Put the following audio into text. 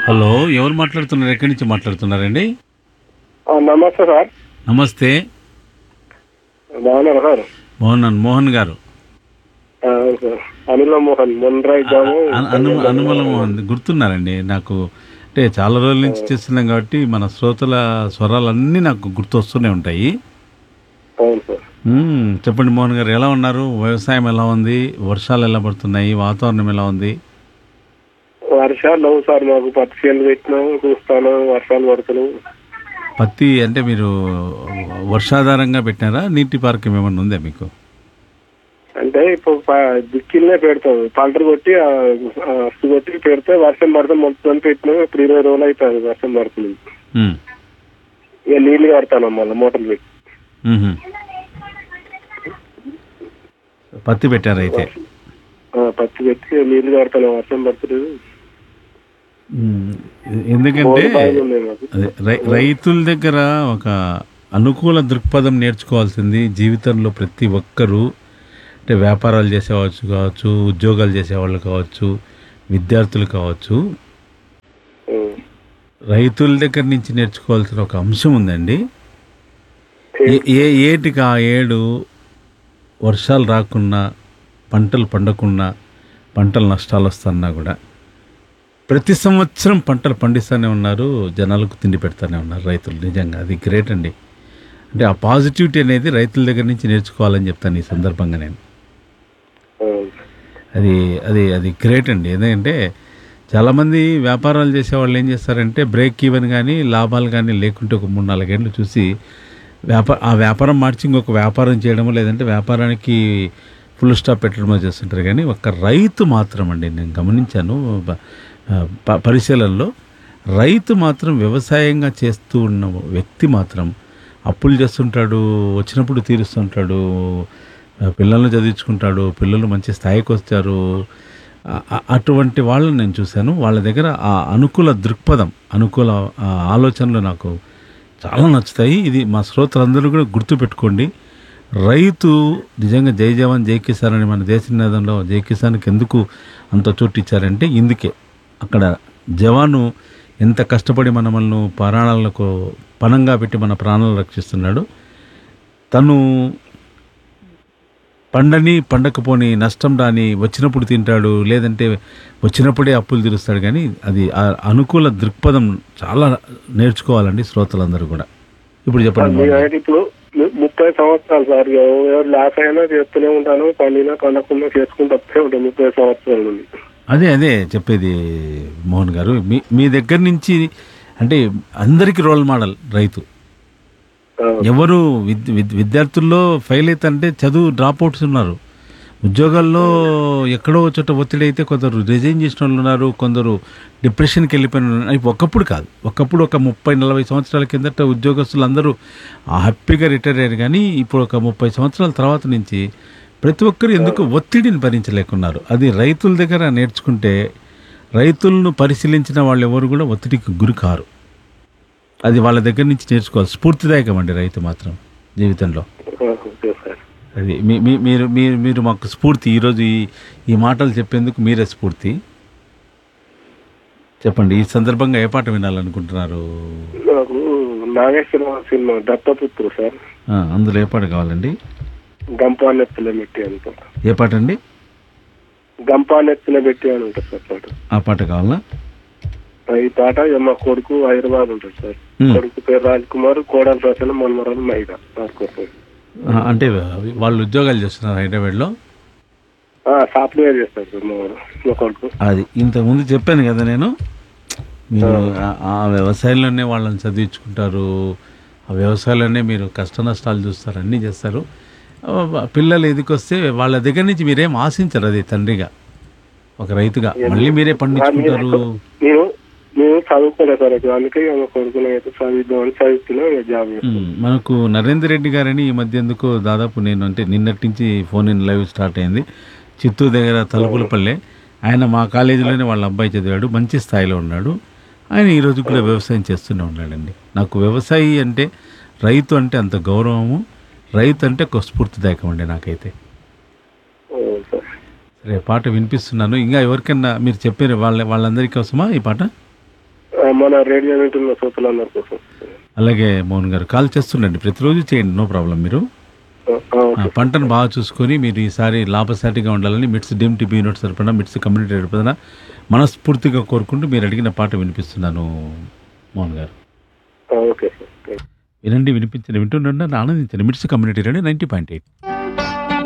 Hello ఎవరు మాట్లాడుతున్నారు ఎక్కడి నుంచి మాట్లాడుతున్నారండి ఆ, నమస్తే సార్ నమస్తే బాగున్నారా సార్ మోహన్ మోహన్ గారు ఆ, అవును సార్ అనిల మోహన్ మొన్రాయ్ గ్రామం అను- అను అనుమల మోహన్ గుర్తున్నారండి నాకు అంటే చాలా రోజుల నుంచి చేస్తున్నాం కాబట్టి మన శ్రోతల స్వరాలన్నీ నాకు గుర్తొస్తూనే ఉంటాయి అవును సార్ మ్మ్. చెప్పండి మోహన్ గారు ఎలా ఉన్నారు వ్యవసాయం ఎలా ఉంది వర్షాలు ఎలా పడుతున్నాయి వాతావరణం ఎలా ఉంది వర్షాలు లేవు సార్ మాకు పత్తి చేలు పెట్టినాము చూస్తాను వర్షాలు పడుతున్నావు పత్తి అంటే మీరు వర్షాధారంగా పెట్టినారా నీటి పార్కం ఏమన్నా ఉందా మీకు అంటే ఇప్పుడు ప- దిక్కిల్నే పెడతాం పంటలు కొట్టి ఆ, ఆ, అస్తు కొట్టి పెడితే వర్షం పడితే మొత్తం పెట్టినాం ఇప్పుడు ఇరవై రోజులు అవుతుంది వర్షం పడుతుంది మ్మ్. ఇక నీళ్లు కడతాను మళ్ళీ మోటార్లు పెట్టి మ్మ్. పత్తి పెట్టారు అయితే ఆ, పత్తి పెట్టి నీళ్లు కడతాను వర్షం పడుతుంది మ్మ్. ఎందుకంటే బోరు బావిలు ఉన్నాయి మాకు అదే రై- రైతుల దగ్గర ఒక అనుకూల దృక్పథం నేర్చుకోవాల్సింది జీవితంలో ప్రతి ఒక్కరూ అంటే వ్యాపారాలు చేసేవాళ్ళు కావచ్చు ఉద్యోగాలు చేసేవాళ్ళు కావచ్చు విద్యార్థులు కావచ్చు ఉం. రైతుల దగ్గర నుంచి నేర్చుకోవాల్సిన ఒక అంశం ఉందండి ఏ- ఏ ఏటికి ఆ ఏడు వర్షాలు రాకున్నా పంటలు పండకున్నా పంటలు నష్టాలు వస్తున్నా కూడా ప్రతి సంవత్సరం పంటలు పండిస్తూనే ఉన్నారు జనాలకు తిండి పెడతానే ఉన్నారు రైతులు నిజంగా అది గ్రేట్ అండి అంటే ఆ పాజిటివిటీ అనేది రైతుల దగ్గర నుంచి నేర్చుకోవాలని చెప్తాను ఈ సందర్భంగా నేను ఉం. అది అది అది గ్రేట్ అండి ఎందుకంటే చాలామంది వ్యాపారాలు చేసేవాళ్ళు ఏం చేస్తారంటే బ్రేక్ ఈవెన్ కానీ లాభాలు కానీ లేకుంటే ఒక మూడు నాలుగేళ్ళు చూసి వ్యాపార ఆ వ్యాపారం మార్చి ఇంకొక వ్యాపారం చేయడమో లేదంటే వ్యాపారానికి ఫుల్ స్టాప్ పెట్టడమో చేస్తుంటారు కానీ ఒక రైతు మాత్రం అండి నేను గమనించాను బ- ప- పరిశీలనలో రైతు మాత్రం వ్యవసాయంగా చేస్తూ ఉన్న వ్యక్తి మాత్రం అప్పులు చేస్తుంటాడు వచ్చినప్పుడు తీరుస్తుంటాడు ఆ, పిల్లల్ని చదివించుకుంటాడు పిల్లలు మంచి స్థాయికి వచ్చారు ఆ- ఆ- అటువంటి వాళ్ళని నేను చూశాను వాళ్ళ దగ్గర ఆ అనుకూల దృక్పథం అనుకూల ఆ ఆలోచనలు నాకు చాలా నచ్చుతాయి ఇది మా శ్రోతలందరూ కూడా గుర్తుపెట్టుకోండి రైతు నిజంగా జై జవాన్ జై కిసాన్ అని మన దేశ నినాదంలో జై కిసాన్కి ఎందుకు అంత చోటు ఇచ్చారంటే ఇందుకే అక్కడ జవాను ఎంత కష్టపడి మనల్ని ప్రాణాలకు పణంగా పెట్టి మన ప్రాణాలు రక్షిస్తున్నాడు తను పండని పండకపోని నష్టం రాని వచ్చినప్పుడు తింటాడు లేదంటే వచ్చినప్పుడే అప్పులు తీరుస్తాడు కానీ అది ఆ అనుకూల దృక్పథం చాలా నేర్చుకోవాలండి శ్రోతలందరూ కూడా ఇప్పుడు చెప్పండి మీ అయితే ఇప్పుడు ము- ముప్పై సంవత్సరాలు సార్ ఎవ- ఎవరు లాస్ అయినా చేస్తూనే ఉంటాను పండినా పండకుండా చేసుకుంటూ వస్తూనే ఉంటాను ముప్పై సంవత్సరాల నుండి అదే అదే చెప్పేది మోహన్ గారు మీ మీ దగ్గర నుంచి అంటే అందరికీ రోల్ మోడల్ రైతు ఆ, ఎవరు విద్ విద్- విద్యార్థుల్లో ఫెయిల్ అవుతుంటే చదువు డ్రాప్ అవుట్స్ ఉన్నారు ఉద్యోగాల్లో ఎక్కడో చోట ఒత్తిడి అయితే కొందరు రిజైన్ చేసిన వాళ్ళు ఉన్నారు కొందరు డిప్రెషన్కి వెళ్ళిపోయిన వాళ్ళు ఉన్నారు. ఇప్పుడు ఒకప్పుడు కాదు ఒకప్పుడు ఒక ముప్పై నలభై సంవత్సరాల కిందట ఉద్యోగస్తులు అందరూ హ్యాపీగా రిటైర్ అయ్యారు కానీ ఇప్పుడు ఒక ముప్పై సంవత్సరాల తర్వాత నుంచి ప్రతి ఒక్కరు ఎందుకు ఒత్తిడిని భరించలేకున్నారు అది రైతుల దగ్గర నేర్చుకుంటే రైతులను పరిశీలించిన వాళ్ళు ఎవరు కూడా ఒత్తిడికి గురి కారు అది వాళ్ళ దగ్గర నుంచి నేర్చుకోవాలి స్ఫూర్తిదాయకం అండి రైతు మాత్రం జీవితంలో ఆ, ఓకే సార్ అది మీ మీ- మీరు మీరు మీరు మాకు స్ఫూర్తి ఈరోజు ఈ ఈ మాటలు చెప్పేందుకు మీరే స్ఫూర్తి చెప్పండి ఈ సందర్భంగా ఏ పాట వినాలనుకుంటున్నారు నాకు నాగేశ్వర సినిమా దత్తపుత్రు సార్ ఆ, అందులో ఏ పాట కావాలండి గంపా నెత్తిన పెట్టి అనుకుంట ఏ పాట అండి గంపా నెత్తిన పెట్టి అని ఉంటుంది సార్ పాట ఆ పాట కావాలా ఆ, ఈ పాట ఇక మా కొడుకు హైదరాబాద్ ఉంటుంది సార్ ఉమ్. కొడుకు పేరు రాజ్ కుమార్ కోడల ప్రసన్న మన్మరాలు మైదా నాకు ఆ, అంటే వాళ్ళు ఉద్యోగాలు చేస్తున్నారు హైదరాబాద్లో సాఫ్ట్వేర్ చేస్తారు సార్ మా వాడు, మా కొడుకు అది ఇంతకుముందు చెప్పాను కదా నేను మీరు ఆ- ఆ వ్యవసాయంలోనే వాళ్ళని చదివించుకుంటారు ఆ వ్యవసాయంలోనే మీరు కష్ట నష్టాలు చూస్తారు అన్నీ చేస్తారు ఆ, పిల్లలు ఎదికొస్తే వాళ్ళ దగ్గర నుంచి మీరేం ఆశించరు అది తండ్రిగా ఒక రైతుగా మళ్ళీ మీరే పండించుకుంటారు నేను నేను చదువుకోలేదు సార్ ఇప్పుడు అందుకే ఇక మా కొడుకుని అయితే చదివిద్దామని చదివిస్తున్నా ఇక జాబ్ చేస్తాను ఉమ్, మనకు నరేందర్ రెడ్డి గారని ఈ మధ్య ఎందుకో దాదాపు నేను అంటే నిన్నటి నుంచి ఫోన్ ఇన్ లైవ్ స్టార్ట్ అయింది చిత్తూరు దగ్గర తలుపులపల్లె ఆయన మా కాలేజీలోనే వాళ్ళ అబ్బాయి చదివాడు మంచి స్థాయిలో ఉన్నాడు ఆయన ఈరోజు కూడా వ్యవసాయం చేస్తూనే ఉన్నాడండి నాకు వ్యవసాయి అంటే రైతు అంటే అంత గౌరవము రైతు అంటే ఒక స్ఫూర్తిదాయకం అండి నాకైతే అవును సార్ సరే పాట వినిపిస్తున్నాను ఇంకా ఎవరికన్నా మీరు చెప్పారు వాళ్ళ వాళ్ళందరి కోసమా ఈ పాట మన రేడియో వింటున్న శ్రోతలందరి కోసం అలాగే మోహన్ గారు కాల్ చేస్తుండండి ప్రతిరోజు చేయండి నో ప్రాబ్లం మీరు ఆ, ఆ, ఆ, ఓకే పంటను బాగా చూసుకొని మీరు ఈసారి లాభసాటిగా ఉండాలని మిట్స్ డిమ్ టీబీ యూనిట్ తరపున మిట్స్ కమ్యూనిటీ తరపున మనస్ఫూర్తిగా కోరుకుంటూ మీరు అడిగిన పాట వినిపిస్తున్నాను మోహన్ గారు ఆ, ఓకే సార్ థాంక్స్. వినండి వినిపించండి వింటుండండి ఆనందించండి MITS community radio ninety point eight